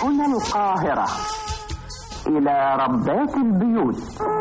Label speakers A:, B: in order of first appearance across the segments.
A: هنا القاهرة إلى ربات البيوت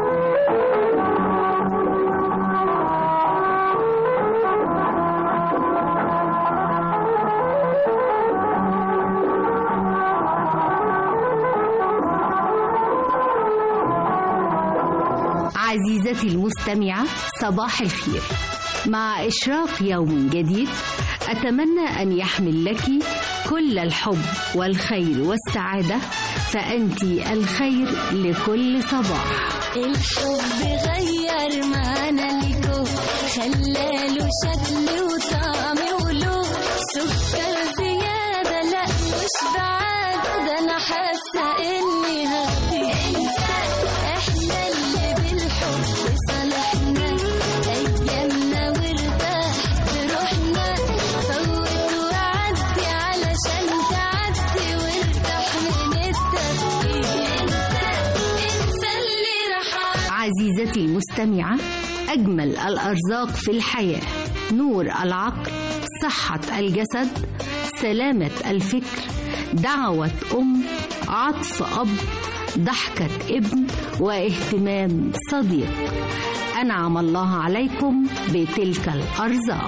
B: عزيزتي المستمعة صباح الخير مع إشراق يوم جديد أتمنى أن يحمل لك كل الحب والخير والسعادة فأنت الخير لكل صباح
C: الحب غير معانا ليكو خلاله شكل وطعم ولون سكر زيادة لا مش بعاد ده أنا حاسة إني هدي إحنا اللي بالحب صالحنا أيامنا وارتاح بروحنا فوت وعدي علشان تعدي وارتاح من التفكير انسى اللي راح
B: عزيزتي المستمعة أجمل الأرزاق في الحياة نور العقل صحة الجسد سلامة الفكر دعوة أم عطف أب ضحكة ابن واهتمام صديق أنعم الله عليكم بتلك الأرزاق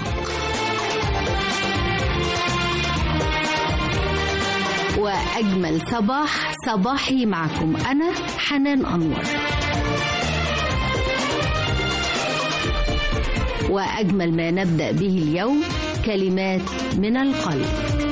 B: وأجمل صباح صباحي معكم أنا حنان أنور وأجمل ما نبدأ به اليوم كلمات من القلب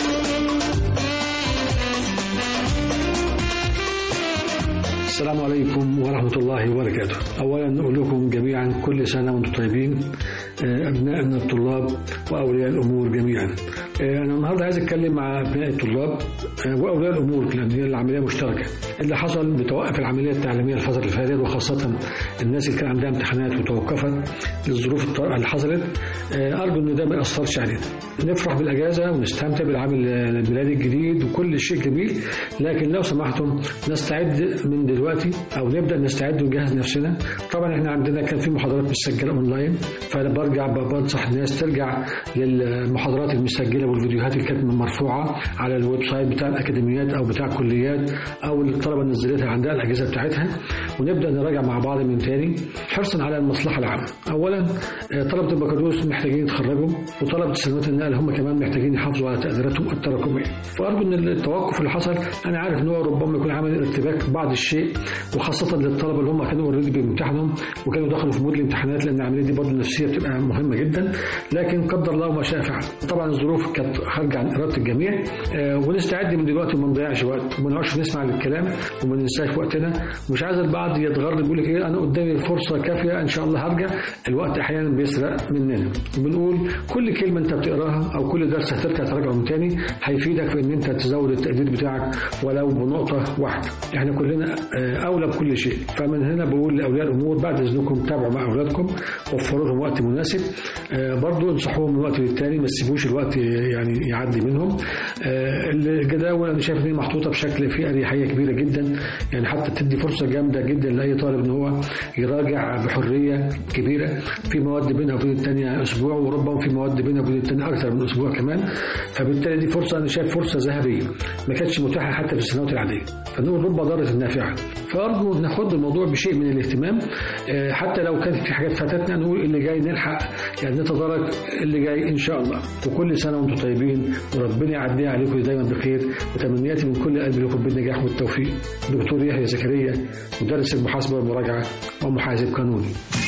D: السلام عليكم ورحمة الله وبركاته أولا أقول لكم جميعا كل سنة وأنتم طيبين آه، أبنائنا الطلاب وأولياء الأمور جميعا آه، أنا النهاردة عايز أتكلم مع أبناء الطلاب آه، وأولياء الأمور لأن هي العملية مشتركة اللي حصل بتوقف العملية التعليمية الفترة اللي فاتت وخاصة الناس اللي كان عندها امتحانات وتوقفت للظروف الطارئة اللي حصلت آه، أرجو إن ده ما يأثرش علينا نفرح بالأجازة ونستمتع بالعام الميلادي الجديد وكل شيء جميل لكن لو سمحتم نستعد من دلوقتي او نبدا نستعد ونجهز نفسنا طبعا احنا عندنا كان في محاضرات مسجله اونلاين فانا برجع بنصح الناس ترجع للمحاضرات المسجله والفيديوهات اللي كانت مرفوعه على الويب سايت بتاع الاكاديميات او بتاع الكليات او اللي الطلبه نزلتها عندها الاجهزه بتاعتها ونبدا نراجع مع بعض من تاني حرصا على المصلحه العامه اولا آه، طلبه البكالوريوس محتاجين يتخرجوا وطلبه سنوات النقل هم كمان محتاجين يحافظوا على تقديراتهم التراكميه فارجو ان التوقف اللي حصل انا عارف ان هو ربما يكون عامل ارتباك بعض الشيء وخاصه للطلبه اللي هم كانوا اوريدي بيمتحنوا وكانوا دخلوا في مود الامتحانات لان العمليه دي برضه النفسيه بتبقى مهمه جدا لكن قدر الله ما شاء فعل طبعا الظروف كانت خارجه عن اراده الجميع آه، ونستعد من دلوقتي وما نضيعش وقت وما نقعدش نسمع للكلام وما ننساش وقتنا مش عايز البعض يتغر بيقول لك ايه انا قدامي فرصه كافيه ان شاء الله هرجع الوقت احيانا بيسرق مننا وبنقول كل كلمه انت بتقراها او كل درس هترجع تراجعه من تاني هيفيدك في ان انت تزود التقدير بتاعك ولو بنقطه واحده احنا كلنا آه، اولى بكل شيء فمن هنا بقول لاولياء الامور بعد اذنكم تابعوا مع اولادكم وفروا لهم وقت مناسب آه، برضو انصحوهم من وقت للتاني ما تسيبوش الوقت يعني يعدي منهم آه، الجداول انا شايف ان هي محطوطه بشكل فيه اريحيه كبيره جدا يعني حتى تدي فرصه جامده جدا لاي طالب ان هو يراجع بحريه كبيره في مواد بينها وبين الثانيه اسبوع وربما في مواد بينها وبين الثانيه اكثر من اسبوع كمان فبالتالي دي فرصه انا شايف فرصه ذهبيه ما كانتش متاحه حتى في السنوات العاديه فنقول رب ضاره نافعه فارجو ناخد الموضوع بشيء من الاهتمام آه، حتى لو كانت في حاجات فاتتنا نقول اللي جاي نلحق يعني نتدارك اللي جاي ان شاء الله وكل سنه وانتم طيبين وربنا يعديها عليكم دايما بخير وتمنياتي من كل قلبي لكم بالنجاح والتوفيق دكتور يحيى زكريا مدرس المحاسبه والمراجعه ومحاسب قانوني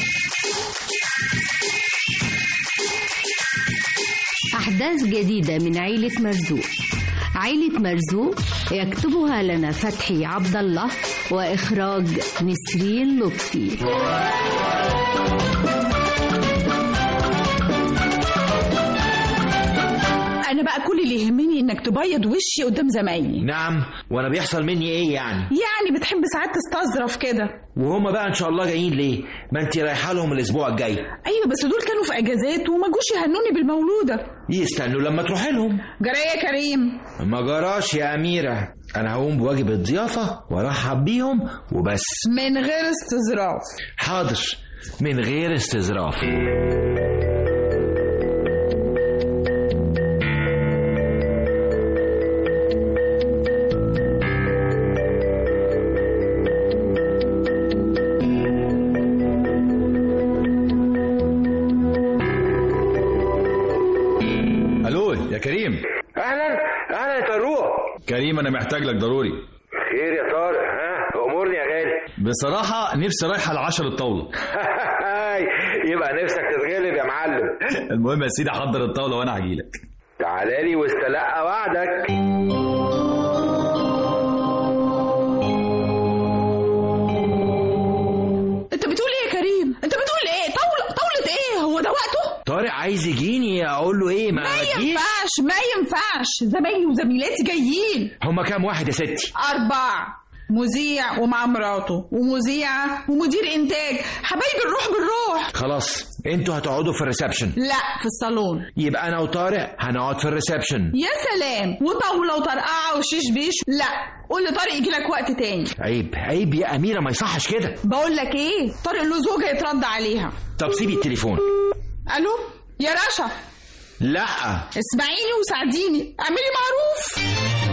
B: أحداث جديدة من عيلة مرزوق عيلة مرزوق يكتبها لنا فتحي عبد الله وإخراج نسرين لطفي
E: انا بقى كل اللي يهمني انك تبيض وشي قدام زمايلي
F: نعم وانا بيحصل مني ايه يعني
E: يعني بتحب ساعات تستظرف كده
F: وهما بقى ان شاء الله جايين ليه ما انت رايحه لهم الاسبوع الجاي
E: ايوه بس دول كانوا في اجازات وما جوش يهنوني بالمولوده
F: يستنوا لما تروحي لهم
E: جرايه يا كريم
F: ما جراش يا اميره انا هقوم بواجب الضيافه وارحب بيهم وبس
E: من غير استظراف
F: حاضر من غير استظراف
G: كريم انا محتاج لك ضروري
F: خير يا طارق ها امورني يا غالي
G: بصراحه نفسي رايحه العشر الطاوله
F: يبقى نفسك تتغلب يا معلم
G: المهم يا سيدي احضر الطاوله وانا هجيلك
F: تعالى لي واستلقى وعدك
E: انت بتقول ايه يا كريم انت بتقول ايه طاوله طاوله ايه هو ده وقته
F: طارق عايز يجيني اقول له ايه ما
E: ما
F: تجيش
E: ينفعش ما ينفعش زمايلي وزميلاتي جايين
F: هما كام واحد يا ستي
E: أربعة مذيع ومع مراته ومذيعة ومدير إنتاج حبايب الروح بالروح
F: خلاص انتوا هتقعدوا في الريسبشن
E: لا في الصالون
F: يبقى انا وطارق هنقعد في الريسبشن
E: يا سلام وطاولة وطرقعة وشيش بيش لا قول لطارق يجي لك وقت تاني
F: عيب عيب يا اميره ما يصحش كده
E: بقول لك ايه طارق له زوجة يترد عليها
F: طب سيبي التليفون
E: الو يا رشا
F: لا
E: اسمعيني وساعديني اعملي معروف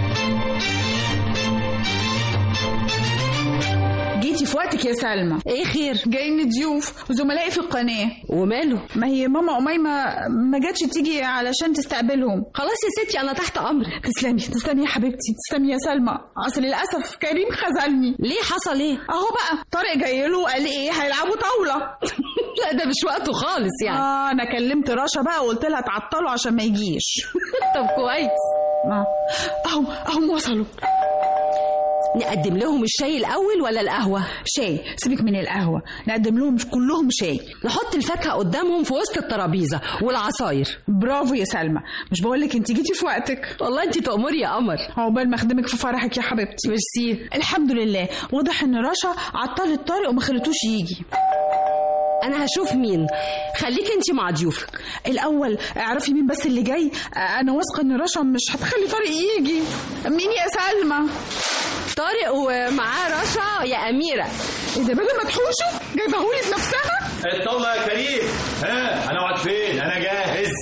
E: جيتي في وقتك يا سلمى
B: ايه خير
E: جايين ضيوف وزملائي في القناة
B: وماله
E: ما هي ماما أميمة ما جاتش تيجي علشان تستقبلهم
B: خلاص يا ستي انا تحت امرك
E: تسلمي تسلمي يا حبيبتي تسلمي يا سلمى اصل للاسف كريم خذلني
B: ليه حصل ايه
E: اهو بقى طارق جاي له وقال لي ايه هيلعبوا طاوله
B: لا ده مش وقته خالص يعني
E: اه انا كلمت رشا بقى وقلت لها تعطلوا عشان ما يجيش
B: طب كويس
E: آه. اهو اهو وصلوا
B: نقدم لهم الشاي الاول ولا القهوه
E: شاي سيبك من القهوه نقدم لهم كلهم شاي
B: نحط الفاكهه قدامهم في وسط الترابيزه والعصاير
E: برافو يا سلمى مش بقول لك انت جيتي في وقتك
B: والله انت تأمري يا قمر
E: عقبال ما اخدمك في فرحك يا حبيبتي
B: ميرسي
E: الحمد لله واضح ان رشا عطلت طارق وما خلتوش يجي
B: انا هشوف مين خليك انت مع ضيوفك
E: الاول اعرفي مين بس اللي جاي انا واثقه ان رشا مش هتخلي طارق يجي مين يا سلمى
B: طارق ومعاه رشا يا اميره
E: ايه ده بدل ما تحوشه جايبهولي بنفسها
G: الطاوله يا كريم ها هنقعد فين انا جاهز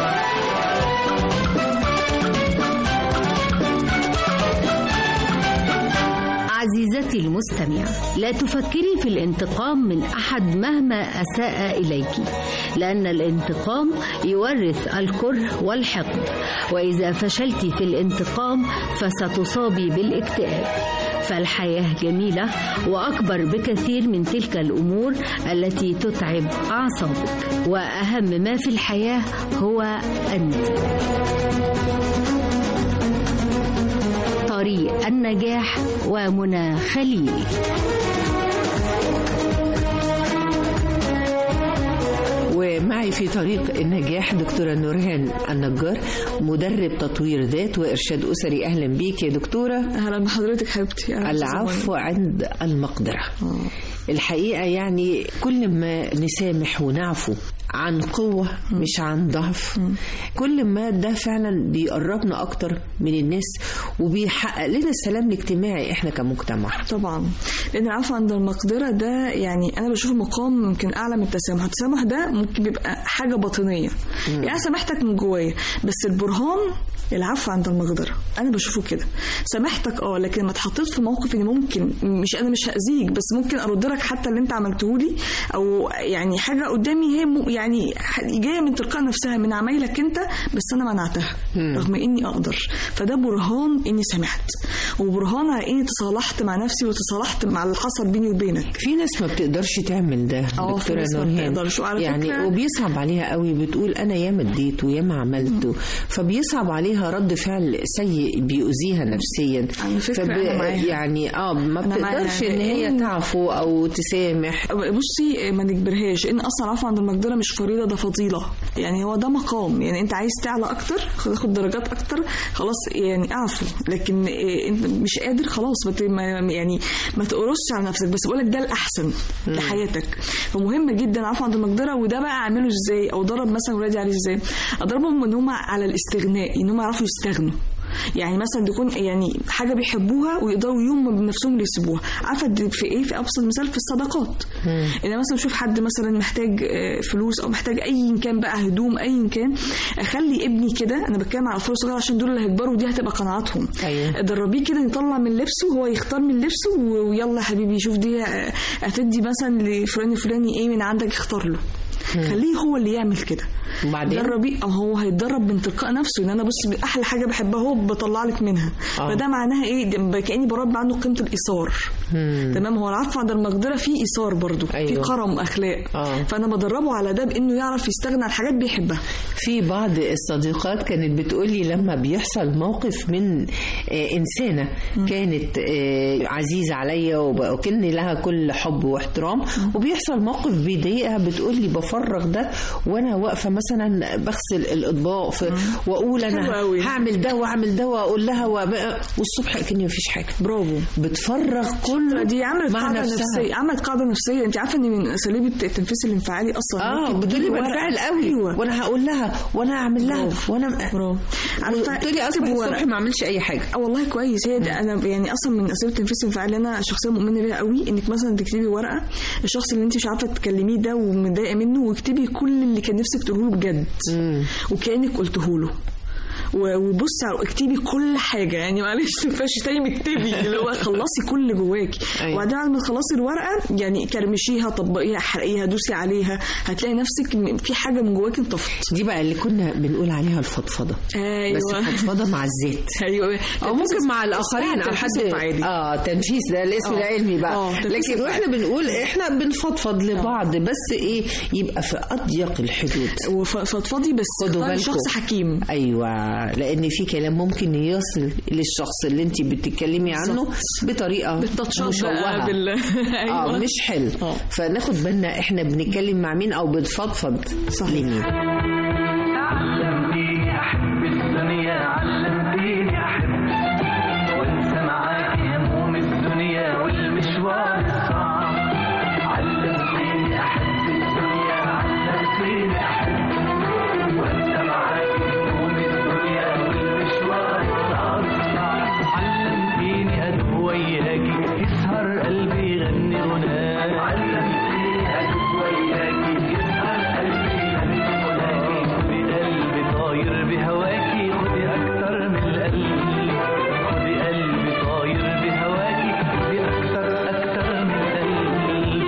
B: عزيزتي المستمعة لا تفكري في الانتقام من أحد مهما أساء إليك لأن الانتقام يورث الكره والحقد وإذا فشلت في الانتقام فستصابي بالاكتئاب فالحياة جميلة وأكبر بكثير من تلك الأمور التي تتعب أعصابك وأهم ما في الحياة هو أنت طريق النجاح ومنى خليل
H: ومعي في طريق النجاح دكتورة نورهان النجار مدرب تطوير ذات وإرشاد أسري أهلا بيك يا دكتورة
I: اهلا بحضرتك حبيبتي أهلاً
H: العفو
I: بزماني.
H: عند المقدرة الحقيقة يعني كل ما نسامح ونعفو عن قوة مش عن ضعف كل ما ده فعلا بيقربنا أكتر من الناس وبيحقق لنا السلام الاجتماعي إحنا كمجتمع
I: طبعا لان العفو عند المقدره ده يعني انا بشوفه مقام يمكن اعلى من التسامح التسامح ده ممكن بيبقى حاجه باطنيه يعني أنا سامحتك من جوايا بس البرهان العفو عند المقدره انا بشوفه كده سامحتك اه لكن لما اتحطيت في موقف ان ممكن مش انا مش هاذيك بس ممكن ارد لك حتى اللي انت عملته لي او يعني حاجه قدامي هي م- يعني ح- جايه من تلقاء نفسها من عمايلك انت بس انا منعتها رغم اني اقدر فده برهان اني سامحت وبرهان على اني تصالحت مع نفسي وتصالحت مع اللي حصل بيني وبينك
H: في ناس ما بتقدرش تعمل ده
I: اه، في
H: دكتورة
I: ناس ما
H: نورهان
I: بتقدرش. وعلى
H: يعني
I: فكرة-
H: وبيصعب عليها قوي بتقول انا ياما اديت وياما عملت فبيصعب عليها رد فعل سيء بيؤذيها نفسيا
I: على فكرة أنا معاها.
H: يعني اه ما
I: أنا معاها.
H: بتقدرش ان هي
I: لأن-
H: تعفو او تسامح
I: بصي ما نجبرهاش ان اصلا العفو عند المقدره مش فريضه ده فضيله يعني هو ده مقام يعني انت عايز تعلى اكتر تاخد درجات اكتر خلاص يعني اعفو لكن إيه، انت مش قادر خلاص ما ت- ما- يعني ما تقرصش على نفسك بس بقولك ده الاحسن لحياتك فمهم جدا العفو عند المقدره وده بقى اعمله ازاي او ضرب مثلا ولادي عليه ازاي اضربهم ان هم على الاستغناء ان هم يعرفوا يستغنوا يعني مثلا تكون يعني حاجه بيحبوها ويقدروا يوم بنفسهم اللي يسيبوها عارفه دي في ايه في ابسط مثال في الصداقات ان أنا مثلا اشوف حد مثلا محتاج آه، فلوس او محتاج اي كان بقى هدوم اي كان اخلي ابني كده انا بتكلم على اطفال صغيره عشان دول اللي هيكبروا ودي هتبقى قناعاتهم
H: أيوة.
I: دربيه كده يطلع من لبسه هو يختار من لبسه و- ويلا يا حبيبي شوف دي آه، هتدي مثلا لفلان الفلاني ايه من عندك اختار له خليه هو اللي يعمل كده
H: وبعدين
I: دربيه او هو هيتدرب من تلقاء نفسه ان انا بص احلى حاجه بحبها هو بطلع لك منها
H: آه.
I: فده معناها ايه ده كاني بربي عنده قيمه الايثار تمام هو العفو عند المقدره فيه ايثار برضه في
H: أيوة.
I: كرم اخلاق
H: آه.
I: فانا بدربه على ده بانه يعرف يستغنى عن حاجات بيحبها
H: في بعض الصديقات كانت بتقولي لما بيحصل موقف من آه، إنسانة كانت آه، عزيزة عليا وب- وكن لها كل حب واحترام وبيحصل موقف بيضايقها بتقولي بفرغ ده وأنا واقفة مثلا بغسل الأطباق في- وأقول
I: حلو
H: أنا
I: أوي.
H: هعمل ده وأعمل ده وأقول لها وبقى والصبح كأني مفيش حاجة
I: برافو
H: بتفرغ كل
I: دي عملت
H: مع
I: قاعده
H: نفسها.
I: نفسيه عملت قاعده نفسيه انت عارفه ان من اساليب التنفيذ الانفعالي اصلا
H: اه
I: ممكن
H: بتقولي
I: تجيبي ورق.
H: بنفعل قوي
I: ايوه
H: وانا هقول لها وانا هعمل لها
I: برافو.
H: وانا
I: برافو عارفه
H: تقولي اصبح
I: اكتب ورق.
H: الصبح ما اعملش اي حاجه
I: اه والله كويس هي ده انا يعني اصلا من اسباب التنفيذ الانفعالي اللي انا شخصيا مؤمنه بيها قوي انك مثلا تكتبي ورقه الشخص اللي انت مش عارفه تكلميه ده ومتضايقه منه واكتبي كل اللي كان نفسك تقوله له بجد وكانك قلته له و- وبصي على- اكتبي كل حاجه يعني معلش ما ينفعش تاني اكتبي اللي هو خلصي كل اللي جواكي
H: أيوة.
I: وبعدين بعد ما تخلصي الورقه يعني كرمشيها طبقيها احرقيها دوسي عليها هتلاقي نفسك إن في حاجه من جواكي انطفت
H: دي بقى اللي كنا بنقول عليها الفضفضه
I: ايوه
H: بس الفضفضه مع الذات
I: ايوه
H: او ممكن مع الاخرين او حد
I: عادي
H: اه تنفيذ ده الاسم
I: آه.
H: العلمي بقى
I: آه، تنفيذ
H: لكن
I: انفعالي.
H: واحنا بنقول احنا بنفضفض لبعض بس ايه يبقى في اضيق الحدود
I: وفضفضي بس
H: خدوا
I: اختاري
H: بالكم
I: شخص حكيم
H: ايوه لان في كلام ممكن يصل للشخص اللي انت بتتكلمي عنه بطريقه
I: بالتاتشات بقى
H: مشوهه
I: بال
H: اه
I: ايوه
H: مش حلو
I: آه.
H: فناخد بالنا احنا بنتكلم مع مين او بنفضفض
I: صحيح.
H: لمين
J: علمتيني احب الدنيا علمتيني احب وانسى معاك هموم الدنيا والمشوار الصعب علمتيني احب الدنيا علمتيني احب وانسى معاك هموم الدنيا والمشوار الصعب علمتيني ادب وياكي يسهر قلبي يغني غناك علمتيني ادب وياكي يسهر قلبي يغني غناكي خدي قلبي طاير بهواكي خدي اكتر من القلب خدي قلبي طاير بهواكي خدي اكتر اكتر من القلب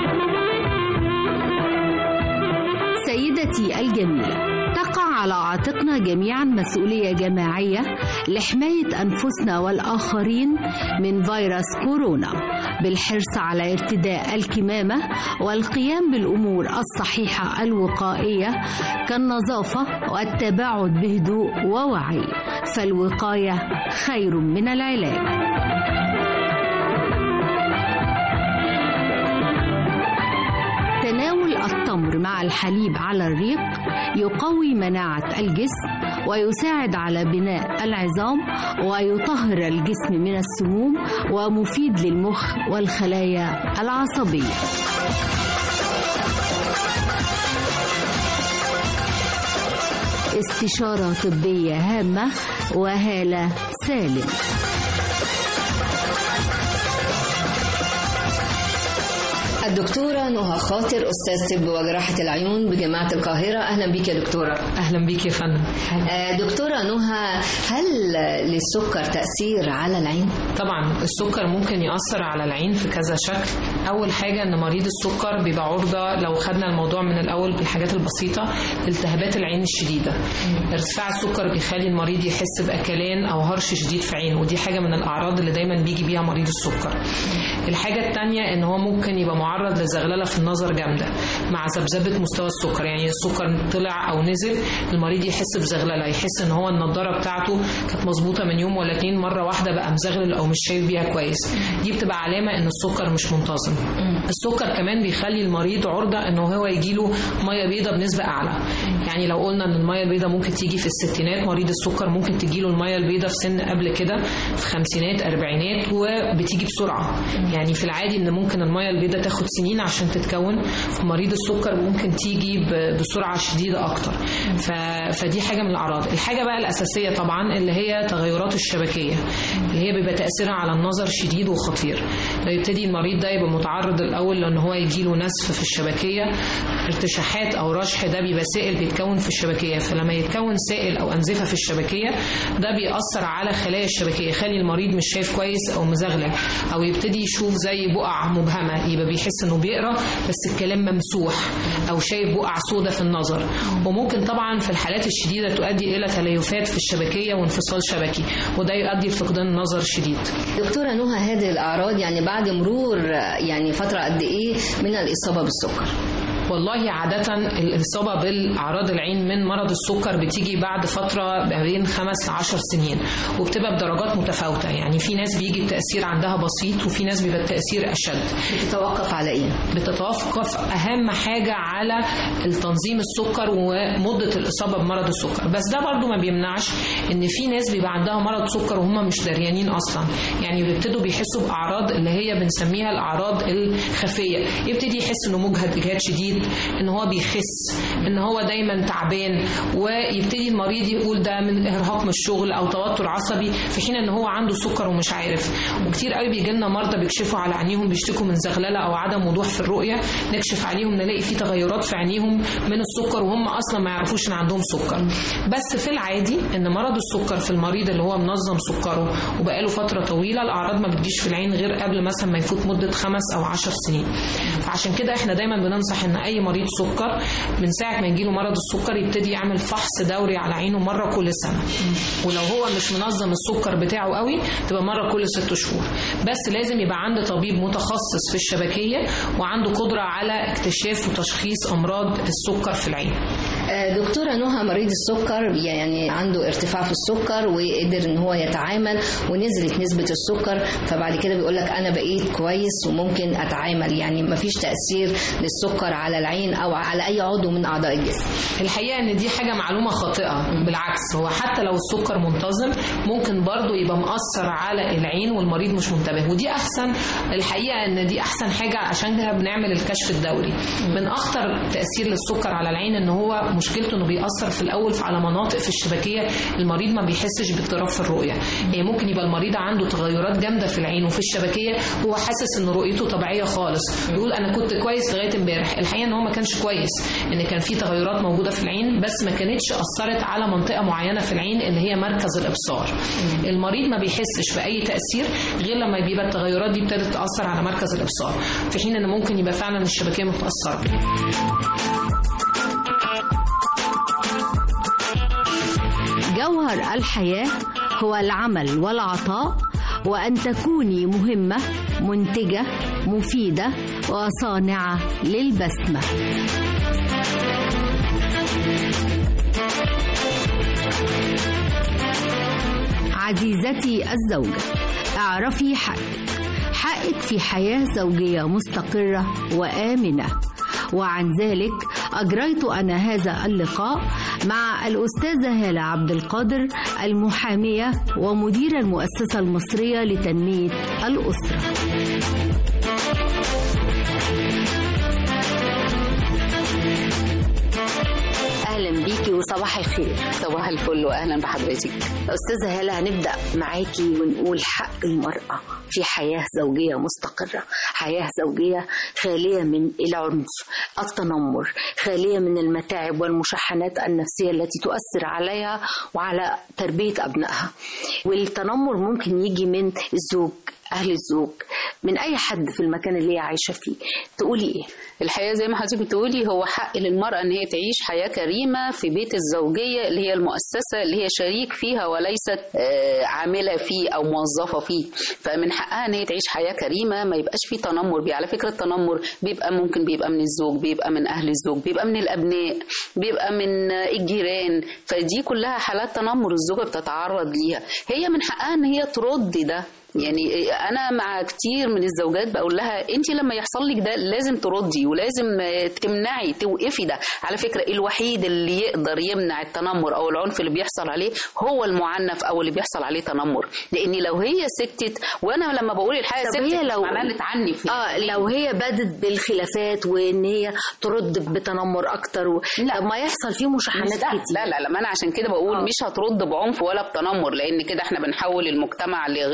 B: سيدتي الجميلة تقع على عاتقنا جميعا مسؤولية جماعية لحماية أنفسنا والآخرين من فيروس كورونا بالحرص على ارتداء الكمامة والقيام بالأمور الصحيحة الوقائية كالنظافة والتباعد بهدوء ووعي فالوقاية خير من العلاج تناول التمر مع الحليب على الريق يقوي مناعة الجسم ويساعد على بناء العظام ويطهر الجسم من السموم ومفيد للمخ والخلايا العصبية استشارة طبية هامة وهالة سالم
K: الدكتورة نهى خاطر أستاذ طب وجراحة العيون بجامعة القاهرة أهلا بيك يا دكتورة
L: اهلا بيك يا فندم
K: آه، دكتورة نهى هل للسكر تأثير على العين؟
L: طبعا السكر ممكن يأثر على العين في كذا شكل أول حاجة إن مريض السكر بيبقى عرضة لو خدنا الموضوع من الأول بالحاجات البسيطة التهابات العين الشديدة ارتفاع السكر بيخلي المريض يحس بأكلان أو هرش شديد في عينه ودي حاجة من الأعراض اللي دايما بيجي بيها مريض السكر الحاجة التانية إن هو ممكن يبقى معرض لزغللة في النظر جامدة مع ذبذبة مستوى السكر يعني السكر طلع أو نزل المريض يحس بزغللة يحس إن هو النضارة بتاعته كانت مظبوطة من يوم ولا اتنين مرة واحدة بقى مزغلل أو مش شايف بيها كويس دي بتبقى علامة إن السكر مش منتظم السكر كمان بيخلي المريض عرضة إن هو يجيله مية بيضة بنسبة أعلى يعني لو قلنا إن المية البيضة ممكن تيجي في الستينات مريض السكر ممكن تجيله المية البيضة في سن قبل كده في خمسينات أربعينات وبتيجي بسرعة يعني في العادي إن ممكن المية البيضة تاخد سنين عشان تتكون في مريض السكر ممكن تيجي ب- بسرعة شديدة أكتر ف... فدي حاجة من الأعراض الحاجة بقى الأساسية طبعا اللي هي تغيرات الشبكية اللي هي بيبقى تأثيرها على النظر شديد وخطير يبتدي المريض ده يبقى متعرض الأول لأن هو يجيله نسف في الشبكية ارتشاحات أو رشح ده بيبقى سائل بيتكون في الشبكية فلما يتكون سائل أو أنزفة في الشبكية ده بيأثر على خلايا الشبكية يخلي المريض مش شايف كويس أو مزغلل أو يبتدي يشوف زي بقع مبهمة يبقى بيحس بيحس انه بيقرا بس الكلام ممسوح او شايف بقع سودة في النظر وممكن طبعا في الحالات الشديده تؤدي الى تليفات في الشبكيه وانفصال شبكي وده يؤدي لفقدان النظر الشديد
K: دكتورة نهى هذه الأعراض يعني بعد مرور يعني فترة قد إيه من الإصابة بالسكر؟
L: والله عادة الإصابة بالأعراض العين من مرض السكر بتيجي بعد فترة ما بين خمس لعشر سنين وبتبقى بدرجات متفاوتة يعني في ناس بيجي التأثير عندها بسيط وفي ناس بيبقى التأثير أشد
K: بتتوقف على إيه؟
L: بتتوقف أهم حاجة على التنظيم السكر ومدة الإصابة بمرض السكر بس ده برضو ما بيمنعش إن في ناس بيبقى عندها مرض سكر وهم مش دريانين أصلا يعني بيبتدوا بيحسوا بأعراض اللي هي بنسميها الأعراض الخفية يبتدي يحس إنه مجهد إجهاد شديد ان هو بيخس ان هو دايما تعبان ويبتدي المريض يقول ده من ارهاق من الشغل او توتر عصبي في حين ان هو عنده سكر ومش عارف وكتير قوي بيجي لنا مرضى بيكشفوا على عينيهم بيشتكوا من زغلله او عدم وضوح في الرؤيه نكشف عليهم نلاقي في تغيرات في عينيهم من السكر وهم اصلا ما يعرفوش ان عندهم سكر بس في العادي ان مرض السكر في المريض اللي هو منظم سكره وبقاله فتره طويله الاعراض ما بتجيش في العين غير قبل مثلا ما يفوت مده خمس او عشر سنين فعشان كده احنا دايما بننصح ان اي مريض سكر من ساعه ما يجيله مرض السكر يبتدي يعمل فحص دوري على عينه مره كل سنه ولو هو مش منظم السكر بتاعه قوي تبقى مره كل ست شهور بس لازم يبقى عنده طبيب متخصص في الشبكيه وعنده قدره على اكتشاف وتشخيص امراض السكر في العين
K: آه، دكتورة نهى مريض السكر يعني عنده ارتفاع في السكر وقدر ان هو يتعامل ونزلت نسبة السكر فبعد كده بيقول لك انا بقيت كويس وممكن اتعامل يعني مفيش تأثير للسكر على العين او على اي عضو من اعضاء الجسم
L: الحقيقه ان دي حاجه معلومه خاطئه بالعكس هو حتى لو السكر منتظم ممكن برضه يبقى مأثر على العين والمريض مش منتبه ودي احسن الحقيقه ان دي احسن حاجه عشان كده بنعمل الكشف الدوري من اخطر تاثير للسكر على العين ان هو مشكلته انه بيأثر في الاول على مناطق في الشبكيه المريض ما بيحسش باضطراب في الرؤيه يعني ممكن يبقى المريض عنده تغيرات جامده في العين وفي الشبكيه هو حاسس ان رؤيته طبيعيه خالص يقول انا كنت كويس لغايه امبارح الحقيقه ان هو ما كانش كويس ان كان في تغيرات موجوده في العين بس ما كانتش اثرت على منطقه معينه في العين اللي هي مركز الابصار المريض ما بيحسش باي تاثير غير لما بيبقى التغيرات دي ابتدت تاثر على مركز الابصار في حين ان ممكن يبقى فعلا الشبكيه متاثره
B: جوهر الحياة هو العمل والعطاء وأن تكوني مهمة منتجة مفيدة وصانعة للبسمة عزيزتي الزوجة اعرفي حقك حقك في حياة زوجية مستقرة وآمنة وعن ذلك أجريت أنا هذا اللقاء مع الأستاذة هالة عبد القادر المحامية ومدير المؤسسة المصرية لتنمية الأسرة اهلا بيكي وصباح الخير
M: صباح الفل واهلا بحضرتك
B: استاذه هاله هنبدا معاكي ونقول حق المراه في حياه زوجيه مستقره حياه زوجيه خاليه من العنف التنمر خاليه من المتاعب والمشحنات النفسيه التي تؤثر عليها وعلى تربيه ابنائها والتنمر ممكن يجي من الزوج اهل الزوج من اي حد في المكان اللي هي عايشه فيه تقولي ايه
M: الحقيقه زي ما حضرتك بتقولي هو حق للمراه ان هي تعيش حياه كريمه في بيت الزوجيه اللي هي المؤسسه اللي هي شريك فيها وليست آه، عامله فيه او موظفه فيه فمن حقها ان هي تعيش حياه كريمه ما يبقاش فيه تنمر بيه على فكره التنمر بيبقى ممكن بيبقى من الزوج بيبقى من اهل الزوج بيبقى من الابناء بيبقى من آه، الجيران فدي كلها حالات تنمر الزوجه بتتعرض ليها هي من حقها ان هي ترد ده يعني انا مع كتير من الزوجات بقول لها انت لما يحصل لك ده لازم تردي ولازم تمنعي توقفي ده على فكره الوحيد اللي يقدر يمنع التنمر او العنف اللي بيحصل عليه هو المعنف او اللي بيحصل عليه تنمر لان لو هي سكتت وانا لما بقول الحاجه
B: طب
M: سكتت
B: هي لو
M: معناها نتعنف
B: اه لو هي بدت بالخلافات وان هي ترد بتنمر اكتر و... لا ما يحصل فيه مشاحنات
M: مش ده.
B: كتير
M: لا لا لا ما انا عشان كده بقول
B: آه.
M: مش هترد بعنف ولا بتنمر لان كده احنا بنحول المجتمع لغابه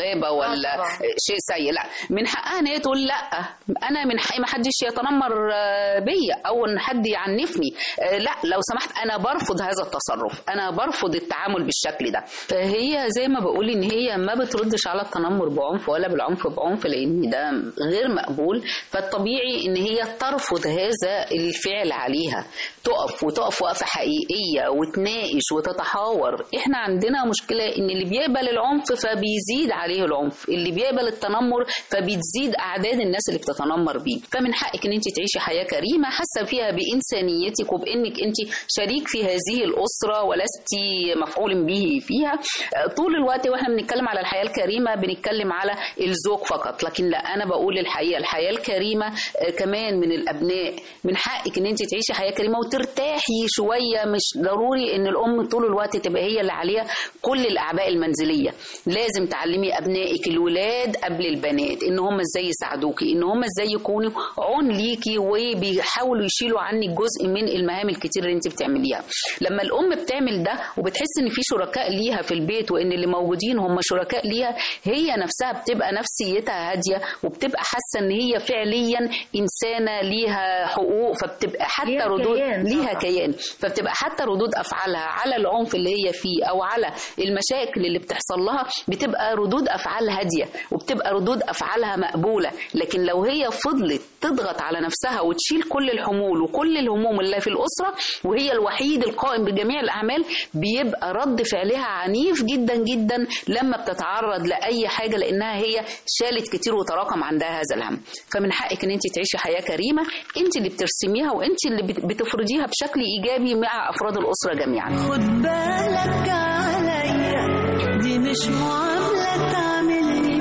M: ولا شيء سيء لا من حقها ان هي تقول لا انا من حقي ما حدش يتنمر آه، بيا او ان حد يعنفني آه، لا لو سمحت انا برفض هذا التصرف انا برفض التعامل بالشكل ده فهي زي ما بقول ان هي ما بتردش على التنمر بعنف ولا بالعنف بعنف لان ده غير مقبول فالطبيعي ان هي ترفض هذا الفعل عليها تقف وتقف وقفه حقيقيه وتناقش وتتحاور احنا عندنا مشكله ان اللي بيقبل العنف فبيزيد عليه العنف اللي بيقبل التنمر فبتزيد اعداد الناس اللي بتتنمر بيه فمن حقك ان انت تعيشي حياه كريمه حاسه فيها بانسانيتك وبانك انت شريك في هذه الاسره ولست مفعول به فيها آه، طول الوقت واحنا بنتكلم على الحياه الكريمه بنتكلم على الزوج فقط لكن لا انا بقول الحقيقه الحياه الكريمه آه، كمان من الابناء من حقك ان انت تعيشي حياه كريمه وترتاحي شويه مش ضروري ان الام طول الوقت تبقى هي اللي عليها كل الاعباء المنزليه لازم تعلمي ابنائك الولاد قبل البنات ان هم ازاي يساعدوكي ان هم ازاي يكونوا عون ليكي وبيحاولوا يشيلوا عنك جزء من المهام الكتير اللي انت بتعمليها لما الام بتعمل ده وبتحس ان في شركاء ليها في البيت وان اللي موجودين هم شركاء ليها هي نفسها بتبقى نفسيتها هاديه وبتبقى حاسه ان هي فعليا انسانه ليها حقوق فبتبقى حتى
B: ليها
M: ردود
B: كيان
M: ليها
B: طبعاً.
M: كيان فبتبقى حتى ردود افعالها على العنف اللي هي فيه او على المشاكل اللي بتحصل لها بتبقى ردود افعال هاديه وبتبقى ردود افعالها مقبوله لكن لو هي فضلت تضغط على نفسها وتشيل كل الحمول وكل الهموم اللي في الاسره وهي الوحيد القائم بجميع الاعمال بيبقى رد فعلها عنيف جدا جدا لما بتتعرض لاي حاجه لانها هي شالت كتير وتراكم عندها هذا الهم فمن حقك ان انت تعيشي حياه كريمه انت اللي بترسميها وانت اللي بت- بتفرضيها بشكل ايجابي مع افراد الاسره جميعا
C: خد بالك عليا دي مش معاملة تعملني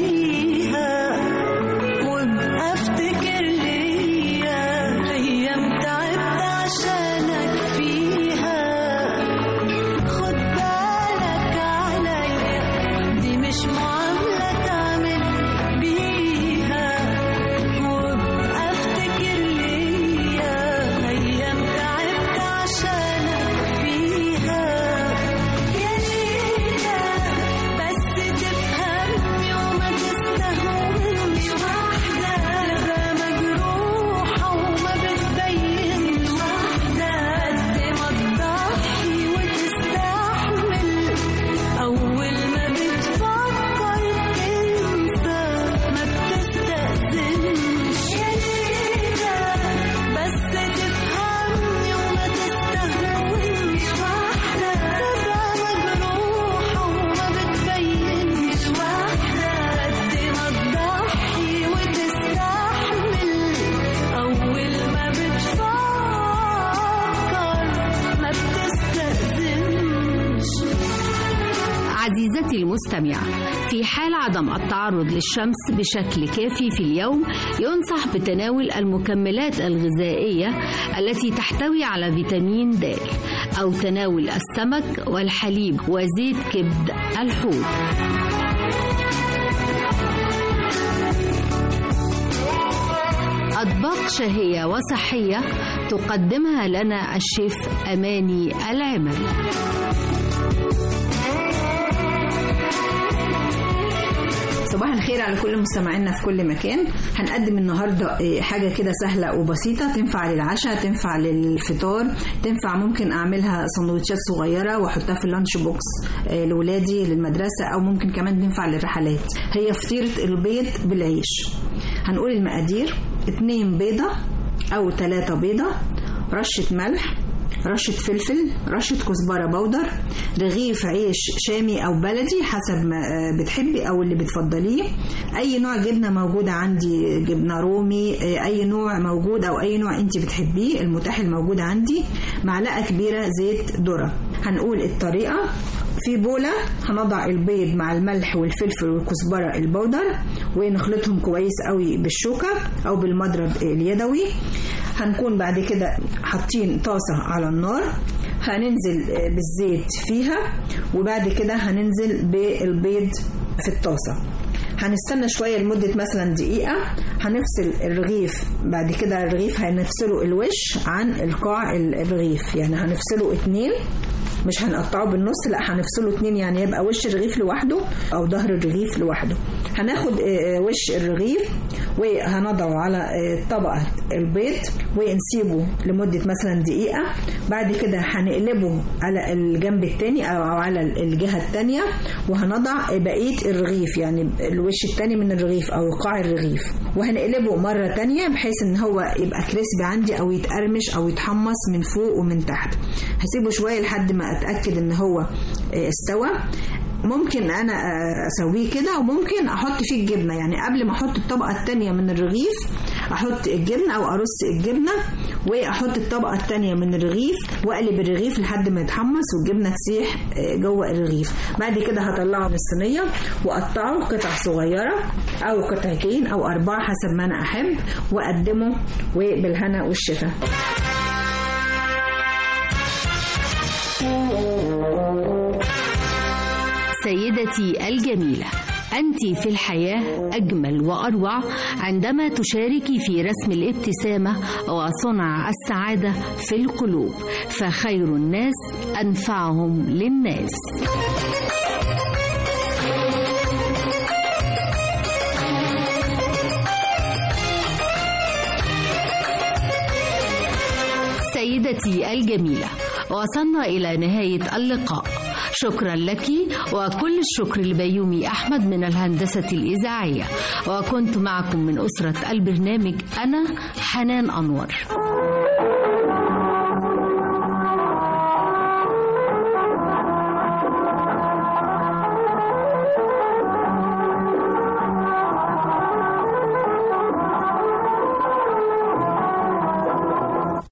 C: بيها وابقى افتكر ليا أيام تعبت عشانك فيها خد بالك عليا دي مش معاملة تعمل بيها وابقى افتكر ليا أيام تعبت عشانك فيها يا ليلى بس تفهمني وما تستهونش واحدة نبرة مجروحة وما بتبينش واحدة قد ما تضحي وتستحمل أول ما بتفكر تنسى ما بتستأذنش يا ليلى بس تفهمني وما تستهونش واحدة تبقى مجروحة وما بتبينش واحدة قد ما تضحي وتستحمل أول ما بتفكر ما بتستأذنش
B: عزيزتي المستمعة في حال عدم التعرض للشمس بشكل كافي في اليوم ينصح بتناول المكملات الغذائية التي تحتوي على فيتامين د أو تناول السمك والحليب وزيت كبد الحوت أطباق شهية وصحية تقدمها لنا الشيف أماني العمري
N: صباح الخير على كل مستمعينا في كل مكان هنقدم النهارده إيه، حاجه كده سهله وبسيطه تنفع للعشاء تنفع للفطار تنفع ممكن اعملها سندوتشات صغيره واحطها في اللانش بوكس إيه، لولادي للمدرسه او ممكن كمان تنفع للرحلات هي فطيره البيض بالعيش هنقول المقادير اتنين بيضه او ثلاثه بيضه رشه ملح رشة فلفل رشة كزبرة بودر رغيف عيش شامي أو بلدي حسب ما آه، بتحبي أو اللي بتفضليه أي نوع جبنة موجودة عندي جبنة رومي آه، أي نوع موجود أو أي نوع أنت بتحبيه المتاح الموجود عندي معلقة كبيرة زيت ذرة هنقول الطريقة في بولة هنضع البيض مع الملح والفلفل والكزبرة البودر ونخلطهم كويس قوي بالشوكة أو بالمضرب اليدوي هنكون بعد كده حاطين طاسة على النار هننزل بالزيت فيها وبعد كده هننزل بالبيض في الطاسة هنستنى شوية لمدة مثلا دقيقة هنفصل الرغيف بعد كده الرغيف هنفصله الوش عن القاع الرغيف يعني هنفصله اتنين مش هنقطعه بالنص لا هنفصله اتنين يعني يبقى وش الرغيف لوحده او ظهر الرغيف لوحده هناخد آه، وش الرغيف وهنضعه على آه، طبقة البيض ونسيبه لمدة مثلا دقيقة بعد كده هنقلبه على الجنب التاني او على الجهة التانية وهنضع بقية الرغيف يعني الوش التاني من الرغيف او قاع الرغيف وهنقلبه مرة تانية بحيث ان هو يبقى كريسبي عندي او يتقرمش او يتحمص من فوق ومن تحت هسيبه شوية لحد ما اتأكد ان هو آه، استوى ممكن انا آه، اسويه كده وممكن احط فيه الجبنه يعني قبل ما احط الطبقه الثانيه من الرغيف احط الجبنه او ارص الجبنه واحط الطبقه الثانيه من الرغيف واقلب الرغيف لحد ما يتحمص والجبنه تسيح آه، جوه الرغيف بعد كده هطلعه من الصينيه واقطعه قطع صغيره او قطعتين او اربعه حسب ما انا احب واقدمه وبالهنا والشفا
B: سيدتي الجميلة أنت في الحياة أجمل وأروع عندما تشاركي في رسم الابتسامة وصنع السعادة في القلوب فخير الناس أنفعهم للناس سيدتي الجميلة وصلنا إلى نهاية اللقاء شكرا لك وكل الشكر لبيومي أحمد من الهندسة الإذاعية وكنت معكم من أسرة البرنامج أنا حنان أنور